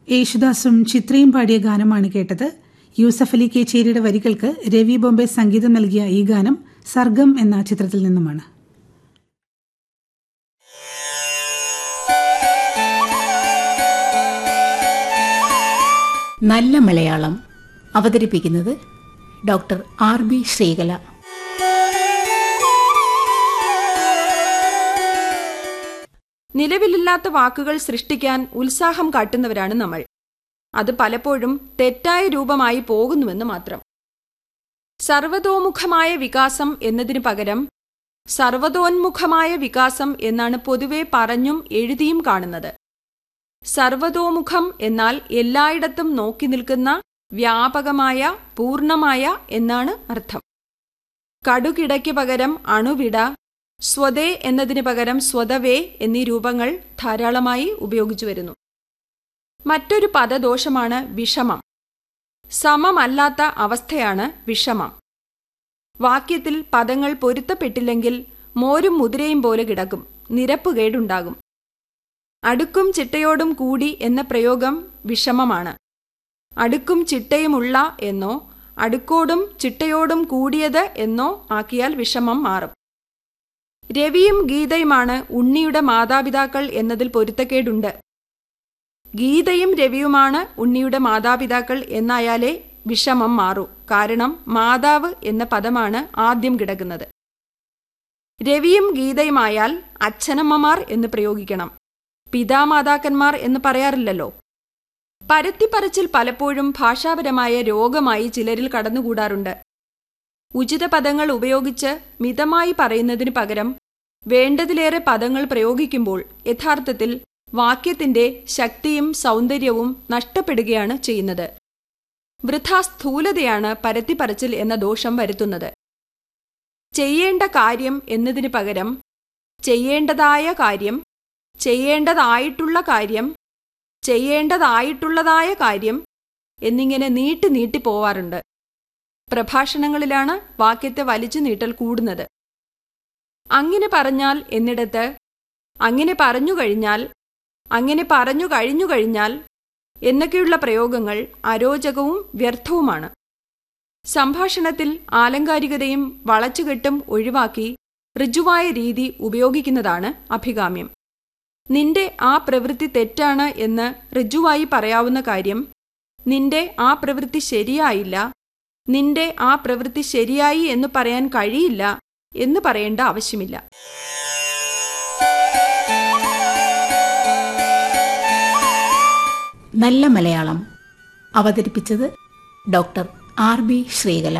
യേശുദാസും ചിത്രയും പാടിയ ഗാനമാണ് കേട്ടത് യൂസഫ് അലി കേച്ചേരിയുടെ വരികൾക്ക് രവി ബോംബെ സംഗീതം നൽകിയ ഈ ഗാനം സർഗം എന്ന ചിത്രത്തിൽ നിന്നുമാണ് നല്ല മലയാളം അവതരിപ്പിക്കുന്നത് ഡോക്ടർ ആർ ബി ശ്രീകല നിലവിലില്ലാത്ത വാക്കുകൾ സൃഷ്ടിക്കാൻ ഉത്സാഹം കാട്ടുന്നവരാണ് നമ്മൾ അത് പലപ്പോഴും തെറ്റായ രൂപമായി പോകുന്നുവെന്ന് മാത്രം സർവതോമുഖമായ വികാസം എന്നതിനു പകരം സർവതോന്മുഖമായ വികാസം എന്നാണ് പൊതുവെ പറഞ്ഞും എഴുതിയും കാണുന്നത് സർവതോമുഖം എന്നാൽ എല്ലായിടത്തും നോക്കി നിൽക്കുന്ന വ്യാപകമായ പൂർണമായ എന്നാണ് അർത്ഥം കടുകിടയ്ക്ക് പകരം അണുവിട സ്വതേ എന്നതിന് പകരം സ്വതവേ എന്നീ രൂപങ്ങൾ ധാരാളമായി ഉപയോഗിച്ചു വരുന്നു മറ്റൊരു പദദോഷമാണ് വിഷമം സമമല്ലാത്ത അവസ്ഥയാണ് വിഷമം വാക്യത്തിൽ പദങ്ങൾ പൊരുത്തപ്പെട്ടില്ലെങ്കിൽ മോരും മുതിരയും പോലെ കിടക്കും നിരപ്പുകേടുണ്ടാകും അടുക്കും ചിട്ടയോടും കൂടി എന്ന പ്രയോഗം വിഷമമാണ് അടുക്കും ചിട്ടയുമുള്ള എന്നോ അടുക്കോടും ചിട്ടയോടും കൂടിയത് എന്നോ ആക്കിയാൽ വിഷമം മാറും രവിയും ഗീതയുമാണ് ഉണ്ണിയുടെ മാതാപിതാക്കൾ എന്നതിൽ പൊരുത്തക്കേടുണ്ട് ഗീതയും രവിയുമാണ് ഉണ്ണിയുടെ മാതാപിതാക്കൾ എന്നായാലേ വിഷമം മാറൂ കാരണം മാതാവ് എന്ന പദമാണ് ആദ്യം കിടക്കുന്നത് രവിയും ഗീതയുമായാൽ അച്ഛനമ്മമാർ എന്ന് പ്രയോഗിക്കണം പിതാമാതാക്കന്മാർ എന്ന് പറയാറില്ലല്ലോ പരത്തിപ്പറച്ചിൽ പലപ്പോഴും ഭാഷാപരമായ രോഗമായി ചിലരിൽ കടന്നുകൂടാറുണ്ട് ഉചിത പദങ്ങൾ ഉപയോഗിച്ച് മിതമായി പറയുന്നതിനു പകരം വേണ്ടതിലേറെ പദങ്ങൾ പ്രയോഗിക്കുമ്പോൾ യഥാർത്ഥത്തിൽ വാക്യത്തിന്റെ ശക്തിയും സൗന്ദര്യവും നഷ്ടപ്പെടുകയാണ് ചെയ്യുന്നത് വൃഥാ സ്ഥൂലതയാണ് പരത്തിപ്പറച്ചിൽ എന്ന ദോഷം വരുത്തുന്നത് ചെയ്യേണ്ട കാര്യം എന്നതിനു പകരം ചെയ്യേണ്ടതായ കാര്യം ചെയ്യേണ്ടതായിട്ടുള്ള കാര്യം ചെയ്യേണ്ടതായിട്ടുള്ളതായ കാര്യം എന്നിങ്ങനെ നീട്ടി നീട്ടി പോവാറുണ്ട് പ്രഭാഷണങ്ങളിലാണ് വാക്യത്തെ വലിച്ചു നീട്ടൽ കൂടുന്നത് അങ്ങനെ പറഞ്ഞാൽ എന്നിടത്ത് അങ്ങനെ പറഞ്ഞു കഴിഞ്ഞാൽ അങ്ങനെ പറഞ്ഞു കഴിഞ്ഞു കഴിഞ്ഞാൽ എന്നൊക്കെയുള്ള പ്രയോഗങ്ങൾ അരോചകവും വ്യർത്ഥവുമാണ് സംഭാഷണത്തിൽ ആലങ്കാരികതയും വളച്ചുകെട്ടും ഒഴിവാക്കി ഋജുവായ രീതി ഉപയോഗിക്കുന്നതാണ് അഭികാമ്യം നിന്റെ ആ പ്രവൃത്തി തെറ്റാണ് എന്ന് ഋജുവായി പറയാവുന്ന കാര്യം നിന്റെ ആ പ്രവൃത്തി ശരിയായില്ല നിന്റെ ആ പ്രവൃത്തി ശരിയായി എന്ന് പറയാൻ കഴിയില്ല എന്ന് പറയേണ്ട ആവശ്യമില്ല നല്ല മലയാളം അവതരിപ്പിച്ചത് ഡോക്ടർ ആർ ബി ശ്രീകല